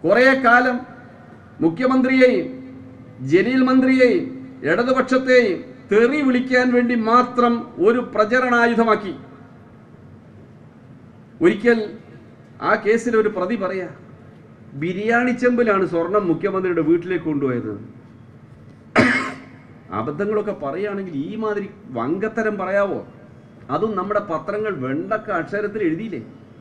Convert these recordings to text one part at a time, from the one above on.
കുറേ കാലം മുഖ്യമന്ത്രിയെയും ജലീൽ മന്ത്രിയെയും ഇടതുപക്ഷത്തെയും തെറി വിളിക്കാൻ വേണ്ടി മാത്രം ഒരു പ്രചരണായുധമാക്കി ഒരിക്കൽ ആ കേസിൽ ഒരു പ്രതി പറയാ ബിരിയാണി ചെമ്പിലാണ് സ്വർണം മുഖ്യമന്ത്രിയുടെ വീട്ടിലേക്ക് കൊണ്ടുപോയത് അബദ്ധങ്ങളൊക്കെ പറയുകയാണെങ്കിൽ ഈ മാതിരി വങ്കത്തരം പറയാവോ അതും നമ്മുടെ പത്രങ്ങൾ വെണ്ടക്ക അക്ഷരത്തിൽ എഴുതിയില്ലേ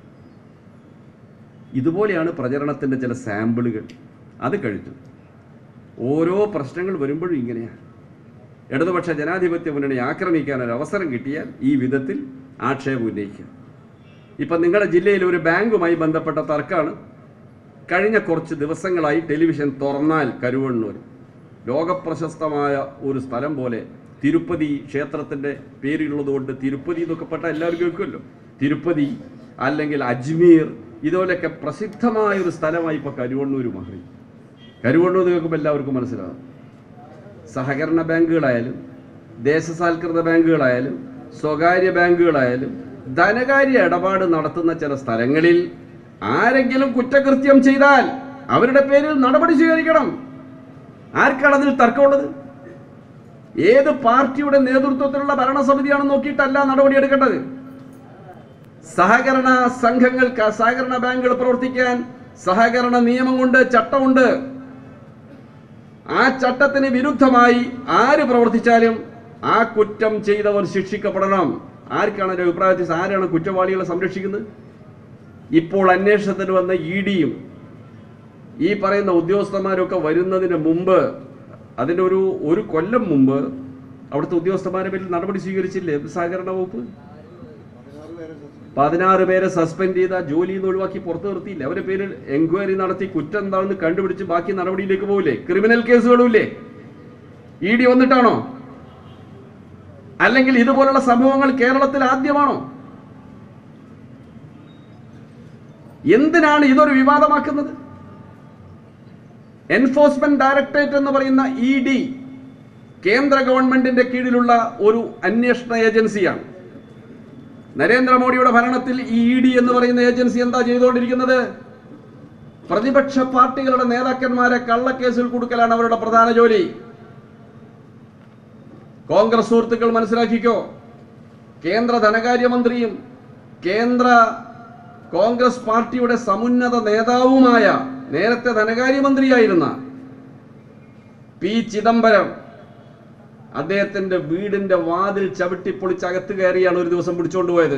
ഇതുപോലെയാണ് പ്രചരണത്തിൻ്റെ ചില സാമ്പിളുകൾ അത് കഴിഞ്ഞു ഓരോ പ്രശ്നങ്ങൾ വരുമ്പോഴും ഇങ്ങനെയാണ് ഇടതുപക്ഷ ജനാധിപത്യ മുന്നണി ആക്രമിക്കാൻ ഒരു അവസരം കിട്ടിയാൽ ഈ വിധത്തിൽ ആക്ഷേപം ഉന്നയിക്കുക ഇപ്പം നിങ്ങളുടെ ജില്ലയിൽ ഒരു ബാങ്കുമായി ബന്ധപ്പെട്ട തർക്കമാണ് കഴിഞ്ഞ കുറച്ച് ദിവസങ്ങളായി ടെലിവിഷൻ തുറന്നാൽ കരുവണ്ണൂർ ലോകപ്രശസ്തമായ ഒരു സ്ഥലം പോലെ തിരുപ്പതി ക്ഷേത്രത്തിൻ്റെ പേരിലുള്ളത് കൊണ്ട് തിരുപ്പതി എന്നൊക്കെ പെട്ട എല്ലാവരും കേൾക്കുമല്ലോ തിരുപ്പതി അല്ലെങ്കിൽ അജ്മീർ ഇതുപോലെയൊക്കെ പ്രസിദ്ധമായ ഒരു സ്ഥലമായി ഇപ്പോൾ കരുവണ്ണൂർ മാറി കരുവണ്ണൂർ കേൾക്കുമ്പോൾ എല്ലാവർക്കും മനസ്സിലാകും സഹകരണ ബാങ്കുകളായാലും ദേശസാൽകൃത ബാങ്കുകളായാലും സ്വകാര്യ ബാങ്കുകളായാലും ധനകാര്യ ഇടപാട് നടത്തുന്ന ചില സ്ഥലങ്ങളിൽ ആരെങ്കിലും കുറ്റകൃത്യം ചെയ്താൽ അവരുടെ പേരിൽ നടപടി സ്വീകരിക്കണം ആർക്കാണ് അതിൽ തർക്കമുള്ളത് ഏത് പാർട്ടിയുടെ നേതൃത്വത്തിലുള്ള ഭരണസമിതിയാണെന്ന് നോക്കിയിട്ടല്ല നടപടി എടുക്കേണ്ടത് സഹകരണ സംഘങ്ങൾക്ക് സഹകരണ ബാങ്കുകൾ പ്രവർത്തിക്കാൻ സഹകരണ നിയമമുണ്ട് ചട്ടമുണ്ട് ആ ചട്ടത്തിന് വിരുദ്ധമായി ആര് പ്രവർത്തിച്ചാലും ആ കുറ്റം ചെയ്തവർ ശിക്ഷിക്കപ്പെടണം ആർക്കാണ് ഒരു അഭിപ്രായത്തിൽ ആരാണ് കുറ്റവാളികളെ സംരക്ഷിക്കുന്നത് ഇപ്പോൾ അന്വേഷണത്തിന് വന്ന ഇ ഡിയും ഈ പറയുന്ന ഉദ്യോഗസ്ഥന്മാരൊക്കെ വരുന്നതിന് മുമ്പ് അതിൻ്റെ ഒരു ഒരു കൊല്ലം മുമ്പ് അവിടുത്തെ ഉദ്യോഗസ്ഥന്മാരെ പേരിൽ നടപടി സ്വീകരിച്ചില്ലേ സഹകരണ വകുപ്പ് പതിനാറ് പേരെ സസ്പെൻഡ് ചെയ്ത ജോലിയിൽ നിന്ന് ഒഴിവാക്കി പുറത്തു നിർത്തിയില്ല അവരുടെ പേരിൽ എൻക്വയറി നടത്തി കുറ്റം എന്താണെന്ന് കണ്ടുപിടിച്ച് ബാക്കി നടപടിയിലേക്ക് പോകില്ലേ ക്രിമിനൽ കേസുകളും ഇല്ലേ ഇ ഡി വന്നിട്ടാണോ അല്ലെങ്കിൽ ഇതുപോലുള്ള സംഭവങ്ങൾ കേരളത്തിൽ ആദ്യമാണോ എന്തിനാണ് ഇതൊരു വിവാദമാക്കുന്നത് എൻഫോഴ്സ്മെന്റ് ഡയറക്ടറേറ്റ് എന്ന് പറയുന്ന ഇ ഡി കേന്ദ്ര ഗവൺമെന്റിന്റെ കീഴിലുള്ള ഒരു അന്വേഷണ ഏജൻസിയാണ് നരേന്ദ്രമോദിയുടെ ഭരണത്തിൽ ഈ ഇ ഡി എന്ന് പറയുന്ന ഏജൻസി എന്താ ചെയ്തുകൊണ്ടിരിക്കുന്നത് പ്രതിപക്ഷ പാർട്ടികളുടെ നേതാക്കന്മാരെ കള്ളക്കേസിൽ കൊടുക്കലാണ് അവരുടെ പ്രധാന ജോലി കോൺഗ്രസ് സുഹൃത്തുക്കൾ മനസ്സിലാക്കിക്കോ കേന്ദ്ര ധനകാര്യമന്ത്രിയും കേന്ദ്ര കോൺഗ്രസ് പാർട്ടിയുടെ സമുന്നത നേതാവുമായ നേരത്തെ ധനകാര്യമന്ത്രിയായിരുന്ന പി ചിദംബരം അദ്ദേഹത്തിന്റെ വീടിന്റെ വാതിൽ ചവിട്ടിപ്പൊളിച്ച് അകത്ത് കയറിയാണ് ഒരു ദിവസം പിടിച്ചോണ്ട് പോയത്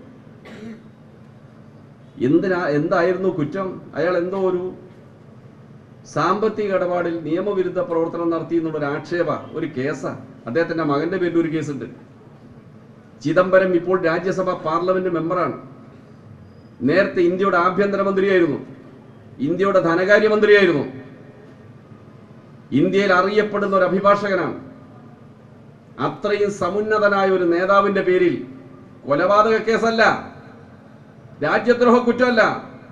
എന്തിനാ എന്തായിരുന്നു കുറ്റം അയാൾ എന്തോ ഒരു സാമ്പത്തിക ഇടപാടിൽ നിയമവിരുദ്ധ പ്രവർത്തനം നടത്തി എന്നുള്ള ഒരു ആക്ഷേപ ഒരു കേസാ അദ്ദേഹത്തിന്റെ മകന്റെ പേരിൽ ഒരു കേസുണ്ട് ചിദംബരം ഇപ്പോൾ രാജ്യസഭ പാർലമെന്റ് മെമ്പറാണ് നേരത്തെ ഇന്ത്യയുടെ ആഭ്യന്തരമന്ത്രിയായിരുന്നു ഇന്ത്യയുടെ ധനകാര്യമന്ത്രിയായിരുന്നു ഇന്ത്യയിൽ അറിയപ്പെടുന്ന ഒരു അഭിഭാഷകനാണ് അത്രയും സമുന്നതനായ ഒരു നേതാവിന്റെ പേരിൽ കൊലപാതക കേസല്ല രാജ്യദ്രോഹ കുറ്റമല്ല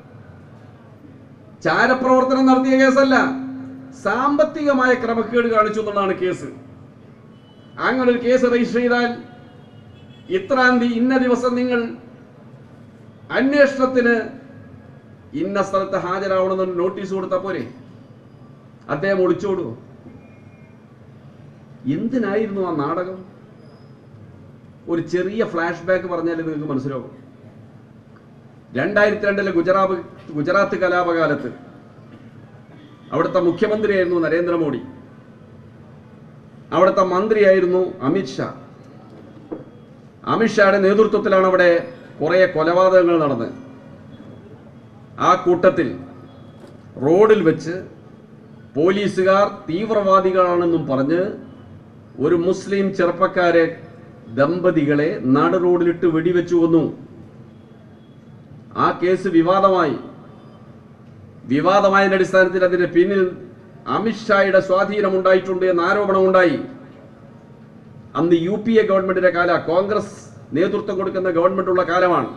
ചാരപ്രവർത്തനം നടത്തിയ കേസല്ല സാമ്പത്തികമായ ക്രമക്കേട് കാണിച്ചു എന്നുള്ളതാണ് കേസ് അങ്ങനെ ഒരു കേസ് രജിസ്റ്റർ ചെയ്താൽ ഇത്രാം തീയതി ഇന്ന ദിവസം നിങ്ങൾ അന്വേഷണത്തിന് ഇന്ന സ്ഥലത്ത് ഹാജരാവണമെന്ന് നോട്ടീസ് കൊടുത്താൽ പോരെ അദ്ദേഹം ഒളിച്ചോടുവോ എന്തിനായിരുന്നു ആ നാടകം ഒരു ചെറിയ ഫ്ലാഷ് ബാക്ക് പറഞ്ഞാൽ നിങ്ങൾക്ക് മനസ്സിലാവും രണ്ടായിരത്തി രണ്ടിലെ ഗുജറാത്ത് ഗുജറാത്ത് കലാപകാലത്ത് അവിടുത്തെ മുഖ്യമന്ത്രിയായിരുന്നു നരേന്ദ്രമോദി അവിടുത്തെ മന്ത്രിയായിരുന്നു അമിത്ഷാ അമിത്ഷായുടെ നേതൃത്വത്തിലാണ് അവിടെ കുറേ കൊലപാതകങ്ങൾ നടന്നത് ആ കൂട്ടത്തിൽ റോഡിൽ വെച്ച് പോലീസുകാർ തീവ്രവാദികളാണെന്നും പറഞ്ഞ് ഒരു മുസ്ലിം ചെറുപ്പക്കാരെ ദമ്പതികളെ നട റോഡിലിട്ട് വെടിവെച്ചു കൊന്നു ആ കേസ് വിവാദമായി വിവാദമായതിന്റെ അടിസ്ഥാനത്തിൽ അതിന്റെ പിന്നിൽ അമിത്ഷായുടെ സ്വാധീനം ഉണ്ടായിട്ടുണ്ട് എന്ന ആരോപണം ഉണ്ടായി അന്ന് യു പി എ ഗവൺമെന്റിന്റെ കാല കോൺഗ്രസ് നേതൃത്വം കൊടുക്കുന്ന ഗവൺമെന്റ് ഉള്ള കാലമാണ്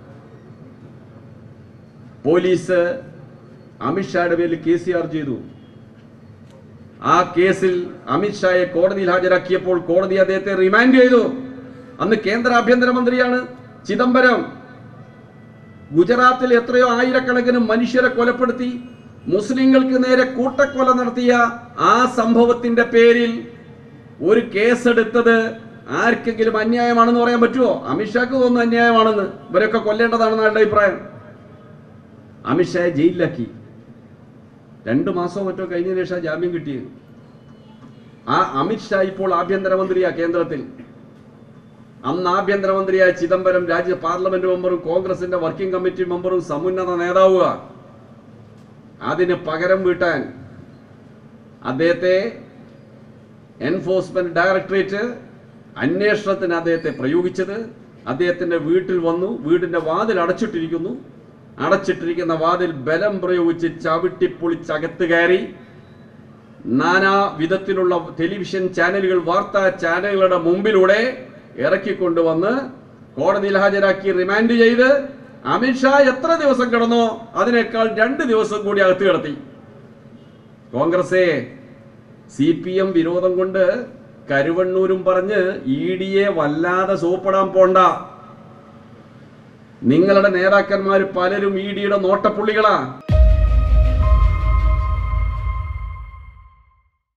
പോലീസ് അമിത്ഷായുടെ പേരിൽ കേസ് ചാർജ് ചെയ്തു ആ കേസിൽ അമിത്ഷായെ കോടതിയിൽ ഹാജരാക്കിയപ്പോൾ കോടതി അദ്ദേഹത്തെ റിമാൻഡ് ചെയ്തു അന്ന് കേന്ദ്ര ആഭ്യന്തരമന്ത്രിയാണ് ചിദംബരം ഗുജറാത്തിൽ എത്രയോ ആയിരക്കണക്കിന് മനുഷ്യരെ കൊലപ്പെടുത്തി മുസ്ലിങ്ങൾക്ക് നേരെ കൂട്ടക്കൊല നടത്തിയ ആ സംഭവത്തിന്റെ പേരിൽ ഒരു കേസെടുത്തത് ആർക്കെങ്കിലും അന്യായമാണെന്ന് പറയാൻ പറ്റുമോ അമിത്ഷാക്ക് തോന്നുന്നു അന്യായമാണെന്ന് ഇവരൊക്കെ കൊല്ലേണ്ടതാണെന്ന് അയാളുടെ അഭിപ്രായം അമിത്ഷായെ ജയിലിലാക്കി രണ്ടു മാസമോ മറ്റോ കഴിഞ്ഞ ശേഷം ജാമ്യം കിട്ടിയത് ആ അമിത്ഷാ ഇപ്പോൾ ആഭ്യന്തരമന്ത്രിയാ കേന്ദ്രത്തിൽ അന്ന് ആഭ്യന്തരമന്ത്രിയായ ചിദംബരം രാജ്യ പാർലമെന്റ് മെമ്പറും കോൺഗ്രസിന്റെ വർക്കിംഗ് കമ്മിറ്റി മെമ്പറും സമുന്നത നേതാവുക അതിന് പകരം വീട്ടാൻ അദ്ദേഹത്തെ എൻഫോഴ്സ്മെന്റ് ഡയറക്ടറേറ്റ് അന്വേഷണത്തിന് അദ്ദേഹത്തെ പ്രയോഗിച്ചത് അദ്ദേഹത്തിന്റെ വീട്ടിൽ വന്നു വീടിന്റെ വാതിൽ അടച്ചിട്ടിരിക്കുന്നു അടച്ചിട്ടിരിക്കുന്ന വാതിൽ ബലം പ്രയോഗിച്ച് ചവിട്ടിപ്പൊളിച്ചകത്ത് കയറി നാനാ വിധത്തിലുള്ള ടെലിവിഷൻ ചാനലുകൾ വാർത്താ ചാനലുകളുടെ മുമ്പിലൂടെ ഇറക്കിക്കൊണ്ടുവന്ന് കോടതിയിൽ ഹാജരാക്കി റിമാൻഡ് ചെയ്ത് അമിത്ഷാ എത്ര ദിവസം കിടന്നോ അതിനേക്കാൾ രണ്ട് ദിവസം കൂടി അകത്ത് കിടത്തി കോൺഗ്രസേ സി പി എം വിരോധം കൊണ്ട് കരുവണ്ണൂരും പറഞ്ഞ് ഇ ഡിയെ വല്ലാതെ സോപ്പിടാൻ പോണ്ട നിങ്ങളുടെ നേതാക്കന്മാർ പലരും ഇ ഡിയുടെ നോട്ടപ്പുള്ളികളാ